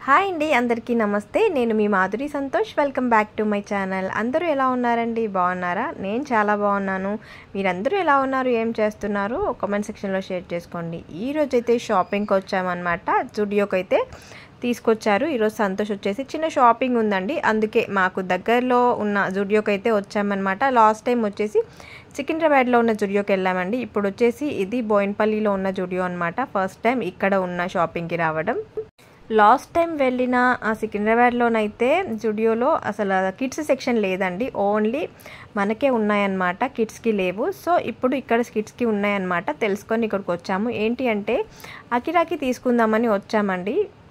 hi అండి అందరికీ నమస్తే నేను మీ Madhuri Santosh welcome back to my channel అందరూ ఎలా ఉన్నారండి బాగున్నారా నేను చాలా బాగున్నాను మీరందరూ ఎలా ఉన్నారు ఏం చేస్తున్నారు కామెంట్ సెక్షన్లో షేర్ చేసుకోండి ఈ రోజు అయితే షాపింగ్కి వచ్చామన్నమాట జుడియోకి అయితే తీసుకొచ్చారు ఈరోజు సంతోష్ వచ్చేసి చిన్న షాపింగ్ ఉందండి అందుకే మాకు దగ్గరలో ఉన్న జుడియోకి అయితే వచ్చామన్నమాట లాస్ట్ టైం వచ్చేసి సికింద్రాబాద్లో ఉన్న జుడియోకి వెళ్ళామండి ఇప్పుడు వచ్చేసి ఇది బోయిన్పల్లిలో ఉన్న జుడియో అనమాట ఫస్ట్ టైం ఇక్కడ ఉన్న షాపింగ్కి రావడం లాస్ట్ టైం వెళ్ళిన ఆ సికింద్రాబాద్లోనైతే జుడియోలో అసలు కిడ్స్ సెక్షన్ లేదండి ఓన్లీ మనకే ఉన్నాయన్నమాట కిడ్స్కి లేవు సో ఇప్పుడు ఇక్కడ కిడ్స్కి ఉన్నాయన్నమాట తెలుసుకొని ఇక్కడికి వచ్చాము ఏంటి అంటే అకిరాకి తీసుకుందామని వచ్చామండి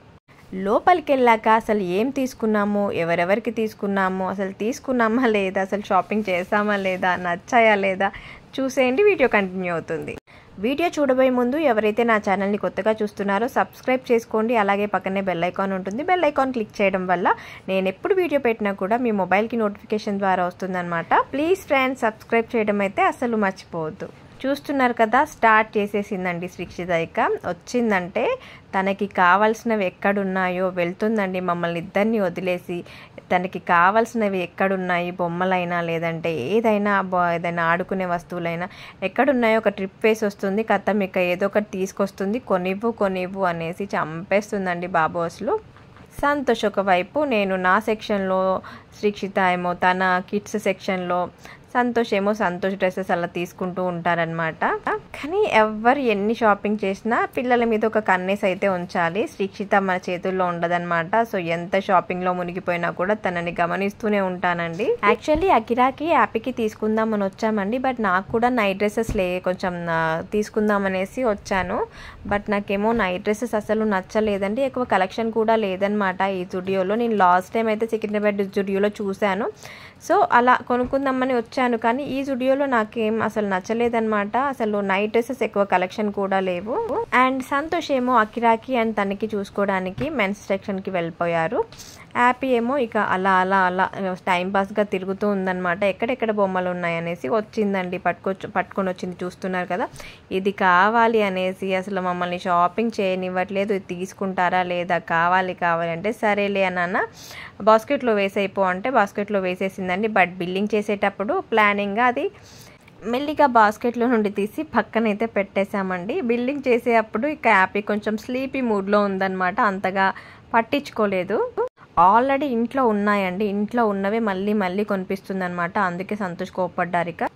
లోపలికి వెళ్ళాక అసలు ఏం తీసుకున్నాము ఎవరెవరికి తీసుకున్నాము అసలు తీసుకున్నామా లేదా అసలు షాపింగ్ చేసామా లేదా నచ్చాయా లేదా చూసేయండి వీడియో కంటిన్యూ అవుతుంది వీడియో చూడబోయే ముందు ఎవరైతే నా ఛానల్ని కొత్తగా చూస్తున్నారో సబ్స్క్రైబ్ చేసుకోండి అలాగే పక్కనే బెల్ ఐకాన్ ఉంటుంది బెల్ ఐకాన్ క్లిక్ చేయడం వల్ల నేను ఎప్పుడు వీడియో పెట్టినా కూడా మీ మొబైల్కి నోటిఫికేషన్ ద్వారా వస్తుందన్నమాట ప్లీజ్ ఫ్రెండ్స్ సబ్స్క్రైబ్ చేయడం అయితే అసలు మర్చిపోవద్దు చూస్తున్నారు కదా స్టార్ట్ చేసేసిందండి శ్రీక్షిత ఇక వచ్చిందంటే తనకి కావాల్సినవి ఎక్కడున్నాయో వెళ్తుందండి మమ్మల్ని ఇద్దరిని వదిలేసి తనకి కావాల్సినవి ఎక్కడున్నాయి బొమ్మలైనా లేదంటే ఏదైనా ఏదైనా ఆడుకునే వస్తువులైనా ఎక్కడున్నాయో ఒక ట్రిప్ వేసి వస్తుంది కథ ఇక ఏదో ఒకటి తీసుకొస్తుంది కొనివ్వు కొనివ్వు అనేసి చంపేస్తుందండి బాబు అసలు సంతోష్ ఒకవైపు నేను నా సెక్షన్లో శ్రీక్షిత ఏమో తన కిడ్స్ సెక్షన్లో సంతోష్ ఏమో సంతోష్ డ్రెస్సెస్ అలా తీసుకుంటూ ఉంటారనమాట కానీ ఎవరు ఎన్ని షాపింగ్ చేసినా పిల్లల మీద ఒక కన్నేస్ అయితే ఉంచాలి శ్రీక్షిత మన చేతుల్లో ఉండదన్నమాట సో ఎంత షాపింగ్లో మునిగిపోయినా కూడా తనని గమనిస్తూనే ఉంటానండి యాక్చువల్లీ అకిరాకి యాపీకి తీసుకుందామని వచ్చామండి బట్ నాకు కూడా నైట్ డ్రెస్సెస్ లే కొంచెం తీసుకుందామనేసి వచ్చాను బట్ నాకేమో నైట్ డ్రెస్సెస్ అసలు నచ్చలేదండి ఎక్కువ కలెక్షన్ కూడా లేదనమాట ఈ జుడియోలో నేను లాస్ట్ టైం అయితే సికింద్రాబాద్ జుడియోలో చూశాను సో అలా కొనుక్కుందామని వచ్చాను కానీ ఈ జుడియోలో నాకేం అసలు నచ్చలేదన్నమాట అసలు నైట్ డ్రెస్సెస్ ఎక్కువ కలెక్షన్ కూడా లేవు అండ్ సంతోష్ ఏమో అకిరాకి అండ్ తనకి చూసుకోవడానికి మెన్స్ సెక్షన్కి వెళ్ళిపోయారు హ్యాపీ ఏమో ఇక అలా అలా అలా టైం పాస్గా తిరుగుతూ ఉందన్నమాట ఎక్కడెక్కడ బొమ్మలు ఉన్నాయనేసి వచ్చిందండి పట్టుకొచ్చు పట్టుకొని వచ్చింది చూస్తున్నారు కదా ఇది కావాలి అనేసి అసలు మమ్మల్ని షాపింగ్ చేయనివ్వట్లేదు ఇది తీసుకుంటారా లేదా కావాలి కావాలి అంటే సరేలే అన్న బాస్కెట్లో వేసేయిపో అంటే బాస్కెట్లో వేసేసిందండి బట్ బిల్లింగ్ చేసేటప్పుడు ప్లానింగ్గా అది మెల్లిగా బాస్కెట్లో నుండి తీసి పక్కనైతే పెట్టేశామండి బిల్డింగ్ చేసేటప్పుడు ఇక హ్యాపీ కొంచెం స్లీపీ మూడ్లో ఉందన్నమాట అంతగా పట్టించుకోలేదు ఆల్రెడీ ఇంట్లో ఉన్నాయండి ఇంట్లో ఉన్నవే మళ్ళీ మళ్ళీ కొనిపిస్తుంది అనమాట అందుకే సంతోష్ కోపడ్డారు ఇక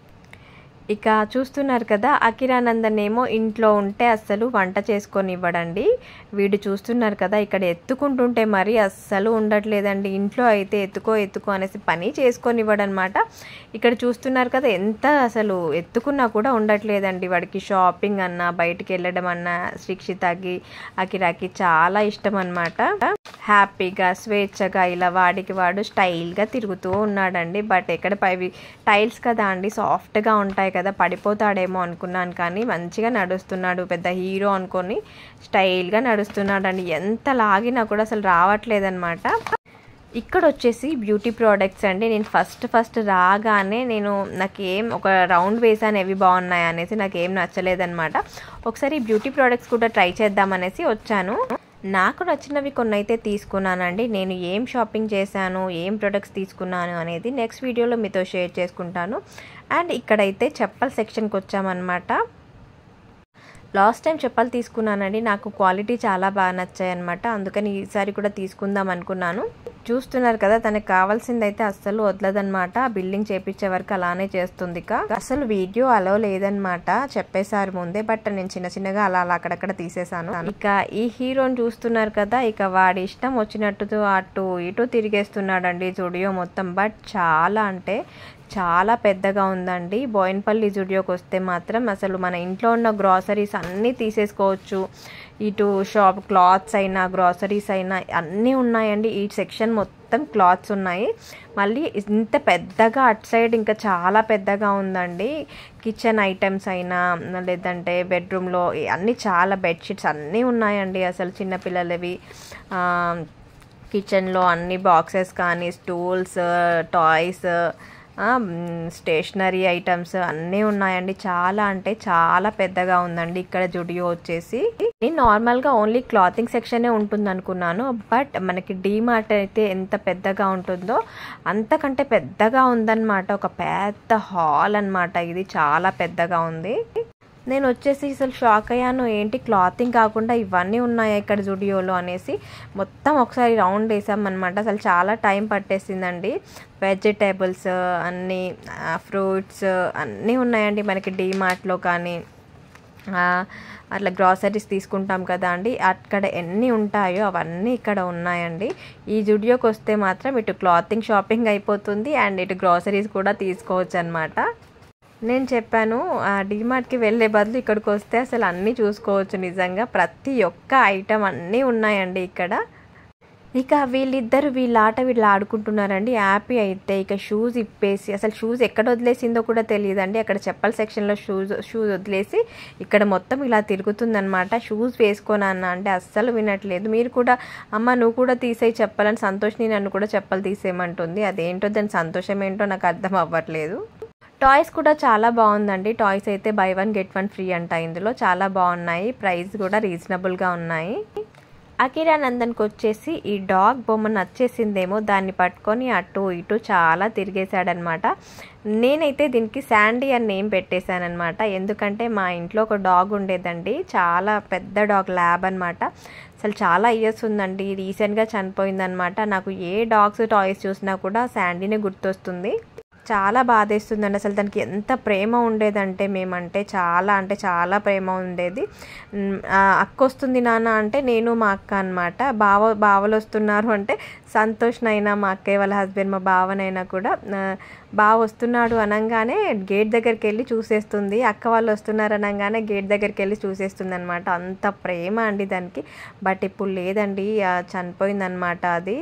ఇక చూస్తున్నారు కదా అకిరానందన్ ఏమో ఇంట్లో ఉంటే అస్సలు వంట చేసుకొని ఇవ్వడండి వీడు చూస్తున్నారు కదా ఇక్కడ ఎత్తుకుంటుంటే మరి అస్సలు ఉండట్లేదండి ఇంట్లో అయితే ఎత్తుకో ఎత్తుకో అనేసి పని చేసుకొని ఇవ్వడనమాట ఇక్కడ చూస్తున్నారు కదా ఎంత అసలు ఎత్తుకున్నా కూడా ఉండట్లేదండి వాడికి షాపింగ్ అన్నా బయటికి వెళ్ళడం అన్నా శిక్షితకి అకిరాకి చాలా ఇష్టం అనమాట హ్యాపీగా స్వేచ్ఛగా ఇలా వాడికి వాడు స్టైల్గా తిరుగుతూ ఉన్నాడండి బట్ ఎక్కడ పైవి టైల్స్ కదా అండి సాఫ్ట్గా ఉంటాయి కదా పడిపోతాడేమో అనుకున్నాను కానీ మంచిగా నడుస్తున్నాడు పెద్ద హీరో అనుకొని స్టైల్గా నడుస్తున్నాడండి ఎంత లాగినా కూడా అసలు రావట్లేదన్నమాట ఇక్కడ వచ్చేసి బ్యూటీ ప్రోడక్ట్స్ అండి నేను ఫస్ట్ ఫస్ట్ రాగానే నేను నాకేం ఒక రౌండ్ వేసాను ఎవి బాగున్నాయి అనేసి నాకేం నచ్చలేదన్నమాట ఒకసారి బ్యూటీ ప్రోడక్ట్స్ కూడా ట్రై చేద్దామనేసి వచ్చాను నాకు నచ్చినవి కొన్ని అయితే తీసుకున్నానండి నేను ఏం షాపింగ్ చేశాను ఏం ప్రొడక్ట్స్ తీసుకున్నాను అనేది నెక్స్ట్ వీడియోలో మీతో షేర్ చేసుకుంటాను అండ్ ఇక్కడైతే చెప్పల్ సెక్షన్కి వచ్చామన్నమాట లాస్ట్ టైం చెప్పలు తీసుకున్నానండి నాకు క్వాలిటీ చాలా బాగా నచ్చాయి అనమాట అందుకని ఈసారి కూడా తీసుకుందాం అనుకున్నాను చూస్తున్నారు కదా తనకు కావాల్సింది అయితే అస్సలు వదలదనమాట బిల్డింగ్ చేపించే వరకు అలానే చేస్తుంది అసలు వీడియో అలో లేదనమాట చెప్పేశారు ముందే బట్ నేను చిన్న చిన్నగా అలా అలా అక్కడక్కడ తీసేశాను ఇక ఈ హీరోని చూస్తున్నారు కదా ఇక వాడి ఇష్టం వచ్చినట్టు అటు ఇటు తిరిగేస్తున్నాడండి జుడియో మొత్తం బట్ చాలా అంటే చాలా పెద్దగా ఉందండి బోయిన్పల్లి జుడియోకి వస్తే మాత్రం అసలు మన ఇంట్లో ఉన్న గ్రాసరీస్ అన్నీ తీసేసుకోవచ్చు ఇటు షాప్ క్లాత్స్ అయినా గ్రాసరీస్ అయినా అన్నీ ఉన్నాయండి ఈ సెక్షన్ మొత్తం క్లాత్స్ ఉన్నాయి మళ్ళీ ఇంత పెద్దగా అటు సైడ్ ఇంకా చాలా పెద్దగా ఉందండి కిచెన్ ఐటమ్స్ అయినా లేదంటే బెడ్రూమ్లో అన్నీ చాలా బెడ్షీట్స్ అన్నీ ఉన్నాయండి అసలు చిన్నపిల్లలవి కిచెన్లో అన్ని బాక్సెస్ కానీ స్టూల్స్ టాయ్స్ స్టేషనరీ ఐటమ్స్ అన్నీ ఉన్నాయండి చాలా అంటే చాలా పెద్దగా ఉందండి ఇక్కడ జుడియో వచ్చేసి నేను నార్మల్గా ఓన్లీ క్లాతింగ్ సెక్షనే ఉంటుంది అనుకున్నాను బట్ మనకి డీమార్ట్ అయితే ఎంత పెద్దగా ఉంటుందో అంతకంటే పెద్దగా ఉందన్నమాట ఒక పెద్ద హాల్ అనమాట ఇది చాలా పెద్దగా ఉంది నేను వచ్చేసి అసలు షాక్ అయ్యాను ఏంటి క్లాతింగ్ కాకుండా ఇవన్నీ ఉన్నాయి ఇక్కడ జుడియోలో అనేసి మొత్తం ఒకసారి రౌండ్ వేసామన్నమాట అసలు చాలా టైం పట్టేసిందండి వెజిటేబుల్స్ అన్నీ ఫ్రూట్స్ అన్నీ ఉన్నాయండి మనకి డీమార్ట్లో కానీ అట్లా గ్రాసరీస్ తీసుకుంటాం కదా అండి అక్కడ ఎన్ని ఉంటాయో అవన్నీ ఇక్కడ ఉన్నాయండి ఈ జుడియోకి వస్తే మాత్రం ఇటు క్లాతింగ్ షాపింగ్ అయిపోతుంది అండ్ ఇటు గ్రాసరీస్ కూడా తీసుకోవచ్చు అనమాట నేను చెప్పాను డిమార్ట్కి వెళ్ళే బదులు ఇక్కడికి వస్తే అసలు అన్నీ చూసుకోవచ్చు నిజంగా ప్రతి ఒక్క ఐటెం అన్నీ ఉన్నాయండి ఇక్కడ ఇక వీళ్ళిద్దరు వీళ్ళ ఆట వీళ్ళు ఆడుకుంటున్నారండి హ్యాపీ అయితే ఇక షూస్ ఇప్పేసి అసలు షూస్ ఎక్కడ వదిలేసిందో కూడా తెలియదండి అక్కడ చెప్పల్ సెక్షన్లో షూస్ షూస్ వదిలేసి ఇక్కడ మొత్తం ఇలా తిరుగుతుందనమాట షూస్ వేసుకోనన్న అంటే అస్సలు వినట్లేదు మీరు కూడా అమ్మ నువ్వు కూడా తీసేయి చెప్పాలని సంతోష్ని నన్ను కూడా చెప్పలు తీసేయమంటుంది అదేంటో దాని సంతోషం ఏంటో నాకు అర్థం అవ్వట్లేదు టాయ్స్ కూడా చాలా బాగుందండి టాయ్స్ అయితే buy one get one free అంట ఇందులో చాలా బాగున్నాయి ప్రైస్ కూడా రీజనబుల్గా ఉన్నాయి అకిరా నందన్కి వచ్చేసి ఈ డాగ్ బొమ్మ నచ్చేసిందేమో దాన్ని పట్టుకొని అటు ఇటు చాలా తిరిగేశాడనమాట నేనైతే దీనికి శాండీ అని నేమ్ పెట్టేశానమాట ఎందుకంటే మా ఇంట్లో ఒక డాగ్ ఉండేదండి చాలా పెద్ద డాగ్ ల్యాబ్ అనమాట అసలు చాలా ఇయర్స్ ఉందండి రీసెంట్గా చనిపోయిందనమాట నాకు ఏ డాగ్స్ టాయ్స్ చూసినా కూడా శాండీనే గుర్తొస్తుంది చాలా బాధేస్తుందండి అసలు దానికి ఎంత ప్రేమ ఉండేదంటే మేమంటే చాలా అంటే చాలా ప్రేమ ఉండేది అక్క వస్తుంది నాన్న అంటే నేను మా అక్క అనమాట బావ బావలు వస్తున్నారు అంటే సంతోష్నైనా మా అక్కయ్య వాళ్ళ హస్బెండ్ మా బావనైనా కూడా బావ వస్తున్నాడు అనగానే గేట్ దగ్గరికి వెళ్ళి చూసేస్తుంది అక్క వాళ్ళు వస్తున్నారు అనగానే గేట్ దగ్గరికి వెళ్ళి చూసేస్తుంది అనమాట అంత ప్రేమ అండి దానికి బట్ ఇప్పుడు లేదండి చనిపోయిందనమాట అది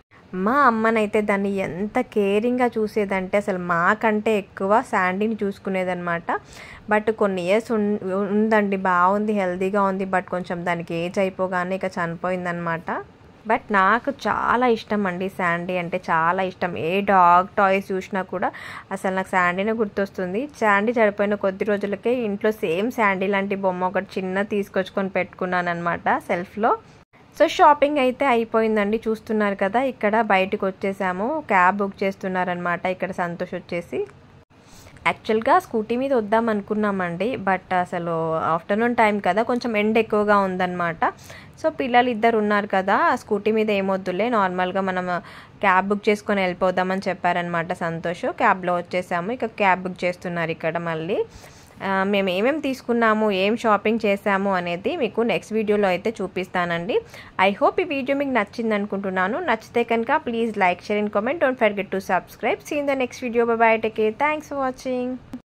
మా అమ్మనైతే దాన్ని ఎంత కేరింగ్గా చూసేదంటే అసలు మాకంటే ఎక్కువ శాండీని చూసుకునేదనమాట బట్ కొన్ని ఇయర్స్ ఉందండి బాగుంది హెల్తీగా ఉంది బట్ కొంచెం దానికి ఏజ్ అయిపోగానే ఇక చనిపోయిందనమాట బట్ నాకు చాలా ఇష్టం అండి శాండీ అంటే చాలా ఇష్టం ఏ డాగ్ టాయ్స్ చూసినా కూడా అసలు నాకు శాండీనే గుర్తొస్తుంది శాండీ చనిపోయిన కొద్ది రోజులకే ఇంట్లో సేమ్ శాండీ లాంటి బొమ్మ ఒకటి చిన్న తీసుకొచ్చుకొని పెట్టుకున్నాను అనమాట సెల్ఫ్లో సో షాపింగ్ అయితే అయిపోయిందండి చూస్తున్నారు కదా ఇక్కడ బయటకు వచ్చేసాము క్యాబ్ బుక్ చేస్తున్నారనమాట ఇక్కడ సంతోష్ వచ్చేసి యాక్చువల్గా స్కూటీ మీద వద్దాం అనుకున్నామండి బట్ అసలు ఆఫ్టర్నూన్ టైం కదా కొంచెం ఎండ్ ఎక్కువగా ఉందన్నమాట సో పిల్లలు ఇద్దరు ఉన్నారు కదా స్కూటీ మీద ఏమొద్దులే నార్మల్గా మనం క్యాబ్ బుక్ చేసుకొని వెళ్ళిపోదామని చెప్పారనమాట సంతోష్ క్యాబ్లో వచ్చేసాము ఇక క్యాబ్ బుక్ చేస్తున్నారు ఇక్కడ మళ్ళీ మేము ఏమేమి తీసుకున్నాము ఏం షాపింగ్ చేసాము అనేది మీకు నెక్స్ట్ వీడియోలో అయితే చూపిస్తానండి ఐ హోప్ ఈ వీడియో మీకు నచ్చింది అనుకుంటున్నాను నచ్చితే కనుక please like share and comment don't forget to subscribe seen the next video bye take thanks for watching